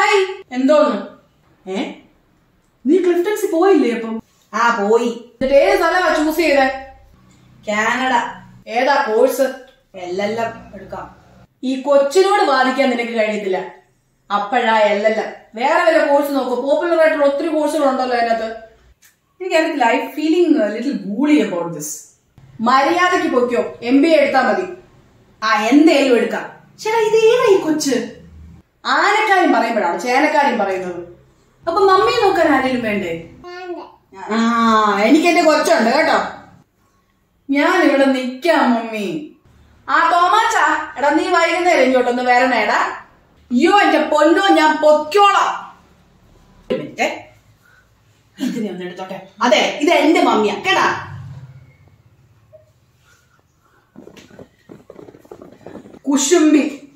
hi എന്തോന്ന് ഏ നീ ക്ലിഫ്റ്റൻസിൽ പോയില്ലേ അപ്പം ആ പോയി എന്നിട്ട് ഏത് സ്ഥലമാ ചൂസ് ചെയ്തേ കാനഡ ഏതാ കോഴ്സ് എല്ലെല്ലാം എടുക്കാം ഈ കൊച്ചിനോട് വാദിക്കാൻ നിനക്ക് കഴിയത്തില്ല അപ്പോഴാ എല്ലല്ല വേറെ വല്ല കോഴ്സ് നോക്കൂ പോപ്പുലർ ആയിട്ടുള്ള ഒത്തിരി കോഴ്സുകൾ ഉണ്ടല്ലോ അതിനകത്ത് എനിക്കറിയത്തില്ല I feeling little bully about this മര്യാദയ്ക്ക് പൊയ്ക്കോ എം ബി എ എടുത്താൽ മതി ആ എന്തേലും എടുക്കാം ചേട്ടാ ഇത് ഏതാ ഈ കൊച്ച് ആനക്കാര്യം പറയുമ്പോഴാണ് ചേനക്കാര്യം പറയുന്നത് അപ്പൊ മമ്മി നോക്കാൻ ആരെങ്കിലും വേണ്ടേ ആ എനിക്ക് എന്റെ കൊച്ചുണ്ട് കേട്ടോ ഞാൻ ഇവിടെ നിക്കാം മമ്മി ആ തോമാച്ചാ എടാ നീ വൈകുന്നേരം ഇങ്ങോട്ടൊന്ന് വരണേടാ അയ്യോ എന്റെ പൊന്നോ ഞാൻ പൊക്കോളാം ഒരു മിനിറ്റ് ഇതിനെ ഒന്ന് എടുത്തോട്ടെ അതെ ഇത് എന്റെ മമ്മിയാ കേടാ കുശുംബി